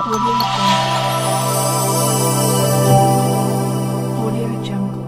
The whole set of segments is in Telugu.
Audio Jungle. Audio Jungle.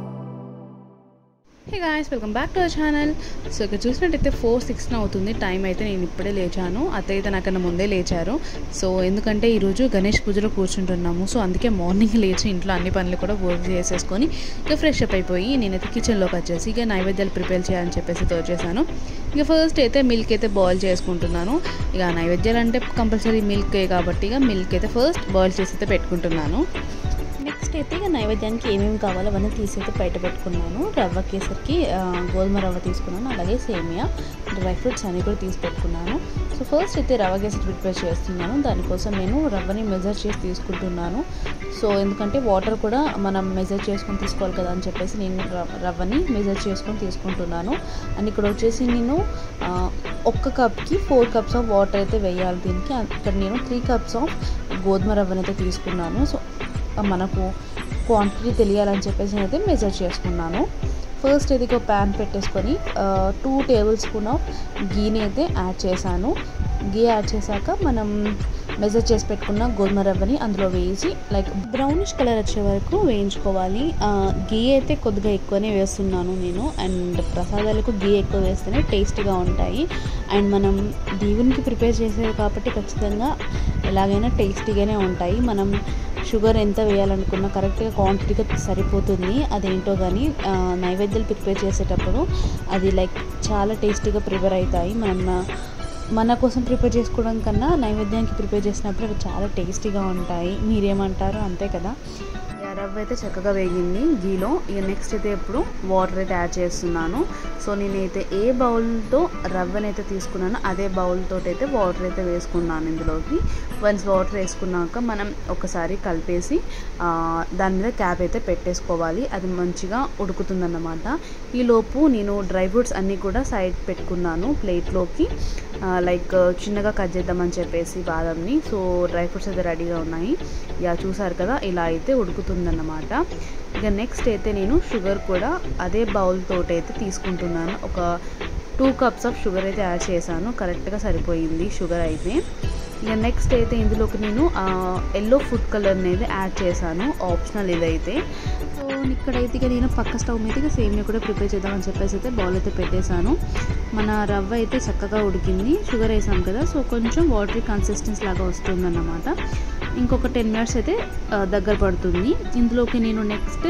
Hey guys welcome back to our channel so ఇక్కడ చూసినట్టయితే ఫోర్ సిక్స్న అవుతుంది టైం అయితే నేను ఇప్పుడే లేచాను అత్త అయితే నాకన్నా ముందే లేచారు సో ఎందుకంటే ఈరోజు గణేష్ పూజలో కూర్చుంటున్నాము సో అందుకే మార్నింగ్ లేచి ఇంట్లో అన్ని పనులు కూడా వర్క్ చేసేసుకొని ఇక ఫ్రెష్ అప్ అయిపోయి నేనైతే కిచెన్లోకి వచ్చేసి ఇక నైవేద్యాలు ప్రిపేర్ చేయాలని చెప్పేసి తోచేసాను ఇక ఫస్ట్ అయితే మిల్క్ అయితే బాయిల్ చేసుకుంటున్నాను ఇక నైవేద్యాలు అంటే కంపల్సరీ మిల్కే కాబట్టి ఇక మిల్క్ అయితే ఫస్ట్ బాయిల్ చేసి అయితే పెట్టుకుంటున్నాను నెక్స్ట్ అయితే ఇక నైవేద్యానికి ఏమేమి కావాలో అవన్నీ తీసి అయితే బయట పెట్టుకున్నాను రవ్వ కేసరికి ఆ, గోధుమ రవ్వ తీసుకున్నాను అలాగే సేమియా డ్రై ఫ్రూట్స్ అన్నీ కూడా తీసి పెట్టుకున్నాను సో ఫస్ట్ అయితే రవ్వ కేసరి ప్రిపేర్ చేస్తున్నాను దానికోసం నేను రవ్వని మెజర్ చేసి తీసుకుంటున్నాను సో ఎందుకంటే వాటర్ కూడా మనం మెజర్ చేసుకొని తీసుకోవాలి కదా అని చెప్పేసి నేను రవ్- రవ్వని మెజర్ చేసుకొని తీసుకుంటున్నాను అండ్ ఇక్కడ వచ్చేసి నేను ఆ, ఒక్క కప్కి ఫోర్ కప్స్ ఆఫ్ వాటర్ అయితే వేయాలి దీనికి ఇక్కడ నేను త్రీ కప్స్ ఆఫ్ గోధుమ రవ్వని అయితే తీసుకున్నాను సో మనకు క్వాంటిటీ తెలియాలని చెప్పేసి అయితే మెజర్ చేసుకున్నాను ఫస్ట్ ఇది ఒక ప్యాన్ పెట్టేసుకొని టూ టేబుల్ స్పూన్ ఆఫ్ గీని అయితే యాడ్ చేశాను గీ యాడ్ చేశాక మనం మెజర్ చేసి పెట్టుకున్న గోధుమ రవ్వని అందులో వేసి లైక్ బ్రౌనిష్ కలర్ వచ్చే వరకు వేయించుకోవాలి ఆ, గీ అయితే కొద్దిగా ఎక్కువనే వేస్తున్నాను నేను అండ్ ప్రసాదాలకు గీ ఎక్కువ వేస్తేనే టేస్టీగా ఉంటాయి అండ్ మనం దేవునికి ప్రిపేర్ చేసేది కాబట్టి ఖచ్చితంగా ఎలాగైనా టేస్టీగానే ఉంటాయి మనం షుగర్ ఎంత వేయాలనుకున్నా కరెక్ట్గా క్వాంటిటీగా సరిపోతుంది అదేంటో కానీ ఆ, నైవేద్యాలు ప్రిపేర్ చేసేటప్పుడు అది లైక్ చాలా టేస్టీగా ప్రిపేర్ అవుతాయి మనం ఆ, మన కోసం ప్రిపేర్ చేసుకోవడం కన్నా నైవేద్యానికి ప్రిపేర్ చేసినప్పుడు అవి చాలా టేస్టీగా ఉంటాయి మీరేమంటారు అంతే కదా ఇక రవ్వ అయితే చక్కగా వేగింది గీలో ఇక నెక్స్ట్ అయితే ఇప్పుడు వాటర్ అయితే యాడ్ చేస్తున్నాను సో నేనైతే ఏ బౌల్తో రవ్వనైతే తీసుకున్నానో అదే బౌల్తో అయితే వాటర్ అయితే వేసుకున్నాను ఇందులోకి వన్స్ వాటర్ వేసుకున్నాక మనం ఒకసారి కలిపేసి ఆ, దాని మీద క్యాప్ అయితే పెట్టేసుకోవాలి అది మంచిగా ఉడుకుతుందన్నమాట ఈలోపు నేను డ్రై ఫ్రూట్స్ అన్నీ కూడా సైడ్ పెట్టుకున్నాను ప్లేట్లోకి లైక్ చిన్నగా కట్ చేద్దామని చెప్పేసి బాదంని సో డ్రై ఫ్రూట్స్ అయితే రెడీగా ఉన్నాయి ఇక చూసారు కదా ఇలా అయితే ఉడుకుతుందన్నమాట ఇక నెక్స్ట్ అయితే నేను షుగర్ కూడా అదే బౌల్ తోటి అయితే తీసుకుంటున్నాను ఒక టూ కప్స్ ఆఫ్ షుగర్ అయితే యాడ్ చేశాను కరెక్ట్గా సరిపోయింది షుగర్ అయితే ఇక నెక్స్ట్ అయితే ఇందులోకి నేను ఎల్లో ఫుడ్ కలర్ అనేది యాడ్ చేశాను ఆప్షనల్ ఇదైతే సో ఇక్కడైతే ఇక నేను పక్క స్టవ్ మీద ఇక సేమియా కూడా ప్రిపేర్ చేద్దామని చెప్పేసి అయితే బౌల్ అయితే పెట్టేశాను మన రవ్వ అయితే చక్కగా ఉడికింది షుగర్ వేసాం కదా సో కొంచెం వాటరీ కన్సిస్టెన్సీ లాగా వస్తుందన్నమాట ఇంకొక టెన్ మినిట్స్ అయితే ఆ, దగ్గర పడుతుంది ఇందులోకి నేను నెక్స్ట్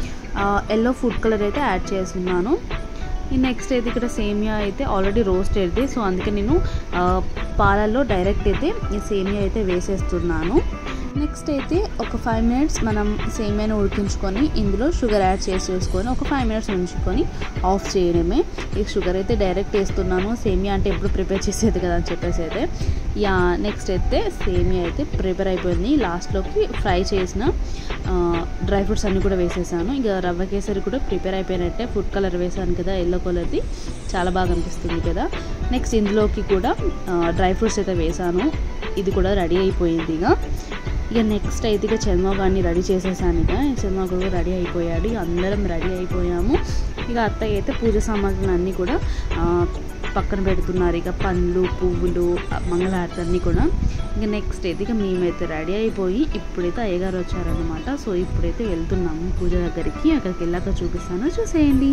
ఎల్లో ఫుడ్ కలర్ అయితే యాడ్ చేస్తున్నాను ఈ నెక్స్ట్ అయితే ఇక్కడ సేమియా అయితే ఆల్రెడీ రోస్టెడ్ది సో అందుకే నేను ఆ, పాలల్లో డైరెక్ట్ అయితే ఈ సేమియా అయితే వేసేస్తున్నాను నెక్స్ట్ అయితే ఒక ఫైవ్ మినిట్స్ మనం సేమియాను ఉడికించుకొని ఇందులో షుగర్ యాడ్ చేసేసుకొని ఒక ఫైవ్ మినిట్స్ ఉంచుకొని ఆఫ్ చేయడమే ఈ షుగర్ అయితే డైరెక్ట్ వేస్తున్నాను సేమియా అంటే ఎప్పుడు ప్రిపేర్ చేసేది కదా అని చెప్పేసి అయితే యా నెక్స్ట్ అయితే సేమియా అయితే ప్రిపేర్ అయిపోయింది లాస్ట్లోకి ఫ్రై చేసిన డ్రై ఫ్రూట్స్ అన్నీ కూడా వేసేసాను ఇక రవ్వ కేసరి కూడా ప్రిపేర్ అయిపోయినట్టే ఫుడ్ కలర్ వేసాను కదా ఎల్లో కలర్ది చాలా బాగా అనిపిస్తుంది కదా నెక్స్ట్ ఇందులోకి కూడా డ్రై ఫ్రూట్స్ అయితే వేసాను ఇది కూడా రెడీ అయిపోయింది ఇక ఇక నెక్స్ట్ అయితే ఇక చర్మగాన్ని రెడీ చేసేసాను ఇక చర్మ కూడా రెడీ అయిపోయాడు ఇక అందరం రెడీ అయిపోయాము ఇక అత్తయ్య అయితే పూజ సామాగ్రిలు అన్నీ కూడా ఆ, పక్కన పెడుతున్నారు ఇక పండ్లు పువ్వులు ఆ, మంగళహారతి అన్నీ కూడా ఇక నెక్స్ట్ అయితే ఇక మేమైతే రెడీ అయిపోయి ఇప్పుడైతే అయ్యగారు వచ్చారనమాట సో ఇప్పుడైతే వెళ్తున్నాము పూజ దగ్గరికి అక్కడికి వెళ్ళాక చూపిస్తాను చూసేయండి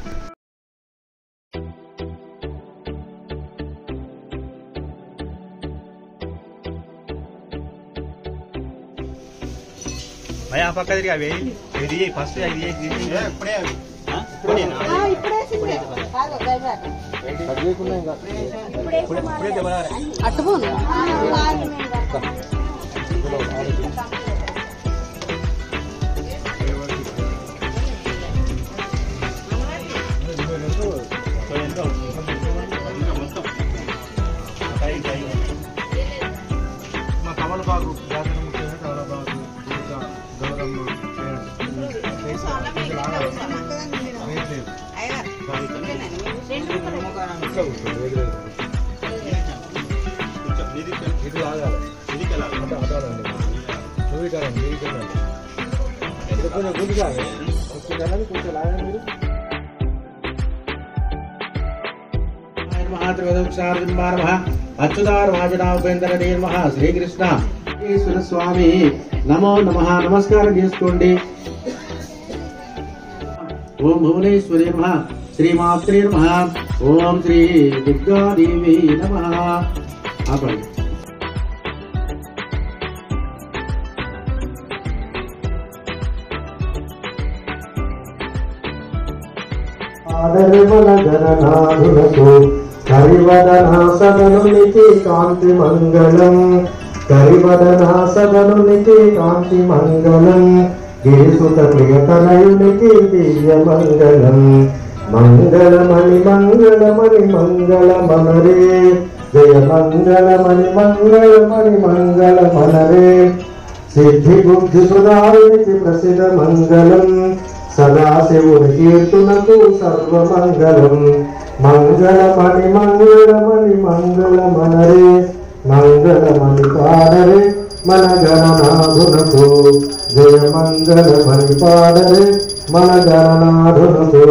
భయ ఆ పక్క తిరిగి అవి ఇది ఫస్ట్ ఇది చేయి, ఇది చేయి. ఇప్పుడే అవి ఆ? ఇప్పుడేనా? ఇప్పుడే ఇప్పుడే దెబ్బలారా. సో ఎంత ఇంకా మొత్తం టైం టైం మా కమలబాగు జాతర ముఖ్యంగా కమలబాగు ఇంకా గౌరమ్మ చేయండి లాగా రేట్ లేదు ఇంకా ఉంటుంది, వేరు వేరు. కొంచెం నిధి ఇది లాగాలి నిధికి వెళ్ళాలి అంటే అదాలండి నువ్వు ఇటారండి మీరు ఇటారండి ఇది కొంచెం గుడి కాదు కొంచెం వెళ్ళండి, కొంచెం లాగండి మీరు మాతృ అచ్యుతార్ వాజనాభేంద్ర నిర్మహ శ్రీకృష్ణ ఈశ్వర స్వామి నమో నమ నమస్కారం చేసుకోండి ఓం భువనేశ్వరి నమ శ్రీమాత్రే నమ ఓం శ్రీ దుర్గాదేవి నమ ఆపండి ఆదరవల గణనాథులకు కరివదనాసదనునికి కాంతి మంగళం కరివదనాసదనునికి కాంతి మంగళం గిరిసుత ప్రియతనయునికి దివ్య మంగళం మంగళమణి మంగళమణి మంగళమనరే జయ మంగళమణి మంగళమణి మంగళమనరే సిద్ధి బుద్ధి సుధారునికి ప్రసిద్ధ మంగళం సదాశివుని కీర్తునకు సర్వమంగళం మంగళమణి మంగళమణి మంగళమనరే మంగళమణి పాడరే మన గణనాథునకు జయ మంగళమణి పాడరే మన గణనాథునకు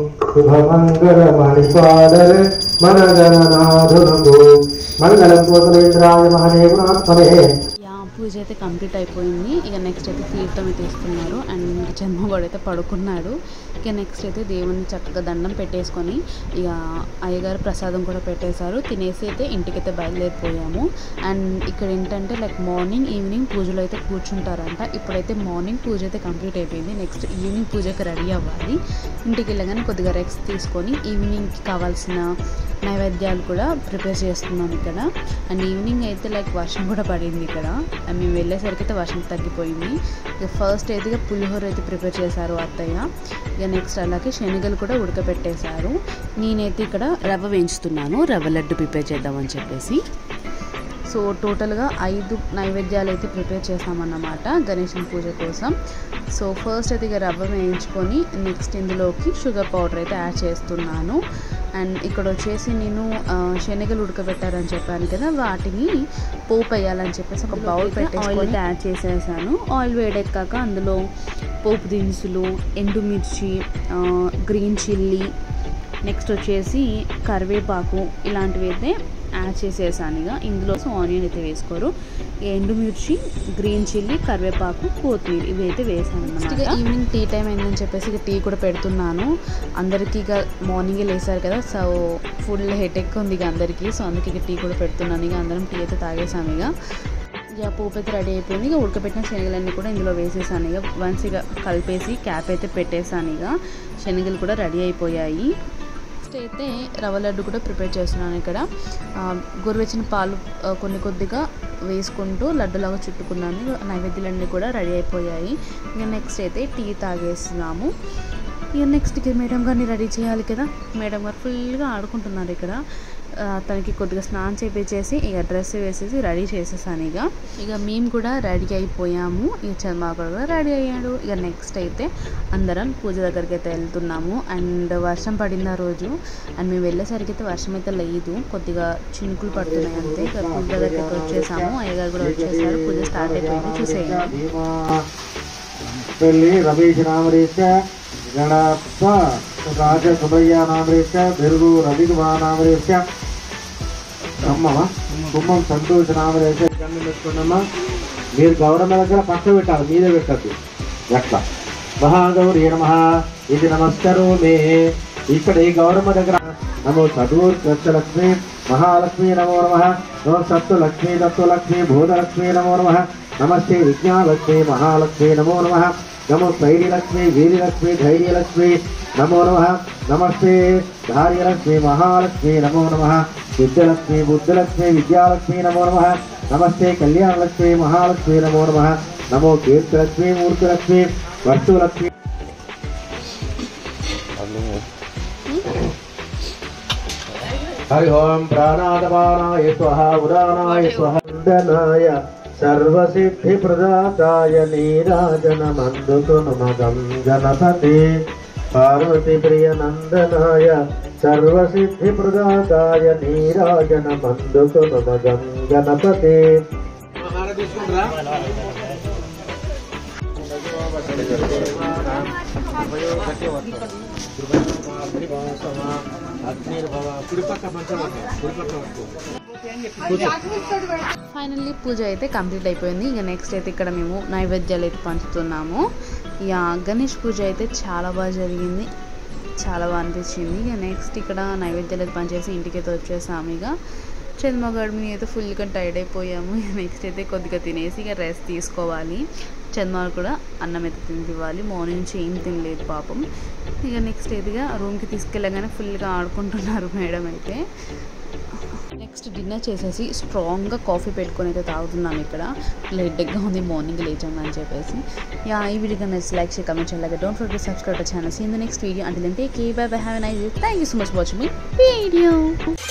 శుభమంగళమణి పాడరే మన గణనాథునకు మంగళం కోసలేంద్రాయ మహదేవునాత్మనే యా పూజ అయితే కంప్లీట్ అయిపోయింది ఇక నెక్స్ట్ అయితే తీర్థం అయితే ఇస్తున్నారు అండ్ జన్మగోడు అయితే పడుకున్నాడు ఇక నెక్స్ట్ అయితే దేవుని చక్కగా దండం పెట్టేసుకొని ఇక అయ్యగారు ప్రసాదం కూడా పెట్టేశారు తినేసి అయితే ఇంటికైతే బయలుదేరిపోయాము అండ్ ఇక్కడ ఏంటంటే లైక్ మార్నింగ్ ఈవినింగ్ పూజలో అయితే కూర్చుంటారంట ఇప్పుడైతే మార్నింగ్ పూజ అయితే కంప్లీట్ అయిపోయింది నెక్స్ట్ ఈవినింగ్ పూజకి రెడీ అవ్వాలి ఇంటికి వెళ్ళగానే కొద్దిగా రెక్స్ తీసుకొని ఈవినింగ్కి కావాల్సిన నైవేద్యాలు కూడా ప్రిపేర్ చేస్తున్నాం ఇక్కడ అండ్ ఈవినింగ్ అయితే లైక్ వర్షం కూడా పడింది ఇక్కడ అండ్ మేము వెళ్ళేసరికి అయితే వర్షం తగ్గిపోయింది ఇక ఫస్ట్ అయితే ఇక పులిహోర అయితే ప్రిపేర్ చేశారు అత్తయ్య ఇక నెక్స్ట్ అలాగే శనగలు కూడా ఉడకబెట్టేశారు నేనైతే ఇక్కడ రవ్వ వేయించుతున్నాను రవ్వ లడ్డు ప్రిపేర్ చేద్దామని చెప్పేసి సో టోటల్గా ఐదు నైవేద్యాలు అయితే ప్రిపేర్ చేసామన్నమాట గణేశం పూజ కోసం సో ఫస్ట్ అయితే ఇక రవ్వ వేయించుకొని నెక్స్ట్ ఇందులోకి షుగర్ పౌడర్ అయితే యాడ్ చేస్తున్నాను అండ్ ఇక్కడ వచ్చేసి నేను ఆ, శనగలు ఉడకబెట్టారని చెప్పాను కదా వాటిని పోపు వేయాలని చెప్పేసి ఒక బౌల్ పెట్టేసుకొని యాడ్ చేసేసాను ఆయిల్ వేడెక్కాక అందులో పోపు దినుసులు ఎండుమిర్చి ఆ, గ్రీన్ చిల్లీ నెక్స్ట్ వచ్చేసి కరివేపాకు ఇలాంటివి అయితే యాడ్ చేసేసాను ఇక ఇందులో ఆనియన్ అయితే వేసుకోరు ఎండుమిర్చి గ్రీన్ చిల్లీ కరివేపాకు కొత్తిమీర ఇవి అయితే వేసాను అన్నమాట ఈవినింగ్ టీ టైం అయిందని చెప్పేసి ఇక టీ కూడా పెడుతున్నాను అందరికీ ఇక మార్నింగే లేసారు కదా సో ఫుల్ హెడెక్ ఉంది ఇక అందరికీ సో అందుకే ఇక టీ కూడా పెడుతున్నాను ఇక అందరం టీ అయితే తాగేసాము ఇక ఇక పోపు అయితే రెడీ అయిపోయింది ఇక ఉడకబెట్టిన శనగలన్నీ కూడా ఇందులో వేసేసాను ఇక వన్స్ ఇక కలిపేసి క్యాప్ అయితే పెట్టేసాను ఇక శనగలు కూడా రెడీ అయిపోయాయి నెక్స్ట్ అయితే రవ్వ లడ్డు కూడా ప్రిపేర్ చేస్తున్నాను ఇక్కడ ఆ, గోరువెచ్చని పాలు ఆ, కొన్ని కొద్దిగా వేసుకుంటూ లడ్డులాగా చుట్టుకున్నాను ఇక నైవేద్యాలన్నీ కూడా రెడీ అయిపోయాయి ఇక నెక్స్ట్ అయితే టీ తాగేస్తున్నాము ఇక నెక్స్ట్ ఇక మేడం గారిని రెడీ చేయాలి కదా మేడం గారు ఫుల్గా ఆడుకుంటున్నారు ఇక్కడ ఆ, తనకి కొద్దిగా స్నానం చేపించేసి ఇక డ్రెస్ వేసేసి రెడీ చేసేసాను ఇక ఇక మేము కూడా రెడీ అయిపోయాము ఇక చంద్రబాబు కూడా రెడీ అయ్యాడు ఇక నెక్స్ట్ అయితే అందరం పూజ దగ్గరికి అయితే వెళ్తున్నాము అండ్ వర్షం పడింది ఆ రోజు అండ్ మేము వెళ్ళేసరికి అయితే వర్షం అయితే లేదు కొద్దిగా చినుకులు పడుతున్నాయి అంతే ఇక పూజ దగ్గరికి అయితే వచ్చేసాము అయ్యగారు కూడా వచ్చేసారు పూజ స్టార్ట్ అయిపోయింది చూసేయండి పెళ్లి రమేష్ నామరేశ్య గణప రాజ సుబ్బయ్య నామరేశ్య బెరుగు రవికుమార్ నామరేశ్య అమ్మమ్మ కుమ్మం సంతోష్ నామరేశ్య గండం పెట్టుకున్నమ్మా మీరు గౌరమ్మ దగ్గర పక్క పెట్టాలి మీదే పెట్టద్దు ఎట్లా మహాగౌరీ నమ ఇది నమస్కారం మే ఇక్కడ ఈ గౌరమ్మ దగ్గర నమో చదువు లక్ష్మి మహాలక్ష్మి నమో నమ నమో సత్తు లక్ష్మి దత్తు లక్ష్మి భూతలక్ష్మి నమో నమ నమస్తే విజ్ఞాలక్ష్మి మహాలక్ష్మి నమో నమ నమో స్థైర్యలక్ష్మి వీర్యలక్ష్మి ధైర్యలక్ష్మి నమో నమ నమస్తే ధార్యలక్ష్మి మహాలక్ష్మి నమో నమ విద్యలక్ష్మి బుద్ధలక్ష్మి విద్యాలక్ష్మి నమో నమ నమస్తే కళ్యాణలక్ష్మి మహాలక్ష్మి నమో నమ నమో కీర్తిలక్ష్మి మూర్తిలక్ష్మి వర్షులక్ష్మి హరి ఓం ప్రాణాదపానాయ స్వహ ఉదానాయ స్వహ వందనాయ సర్వసిద్ధి ప్రదాతాయ నీరాజన మందుకును మగం గణపతి పార్వతి ప్రియ నందనాయ సర్వసిద్ధి ప్రదాతాయ నీరాజన మందుకును మగం గణపతి కుడిపక్క మంచం కుడిపక్క ఫైనల్లీ పూజ అయితే కంప్లీట్ అయిపోయింది ఇంకా నెక్స్ట్ అయితే ఇక్కడ మేము నైవేద్యాలు అయితే పంచుతున్నాము ఇక గణేష్ పూజ అయితే చాలా బాగా జరిగింది చాలా బాగా అనిపించింది ఇక నెక్స్ట్ ఇక్కడ నైవేద్యాలు అయితే పనిచేసి ఇంటికి అయితే వచ్చేసాము ఇక చంద్రమగడిని అయితే ఫుల్గా టైర్డ్ అయిపోయాము ఇక నెక్స్ట్ అయితే కొద్దిగా తినేసి ఇక రెస్ట్ తీసుకోవాలి చంద్రమాడు కూడా అన్నం అయితే తినిపివ్వాలి మార్నింగ్ నుంచి ఏం తినలేదు పాపం ఇక నెక్స్ట్ అయితే రూమ్కి తీసుకెళ్ళగానే ఫుల్గా ఆడుకుంటున్నారు మేడం అయితే నెక్స్ట్ డిన్నర్ చేసేసి స్ట్రాంగ్గా కాఫీ పెట్టుకొని అయితే తాగుతున్నాం ఇక్కడ లైట్గా ఉంది మార్నింగ్ లేచాం అని చెప్పేసి యా ఈ వీడియో కన్నా లైక్ షేర్ కమెంట్ చేయాలి don't forget subscribe channel see in the next video అంటే take bye bye have nice thank you so much watching my video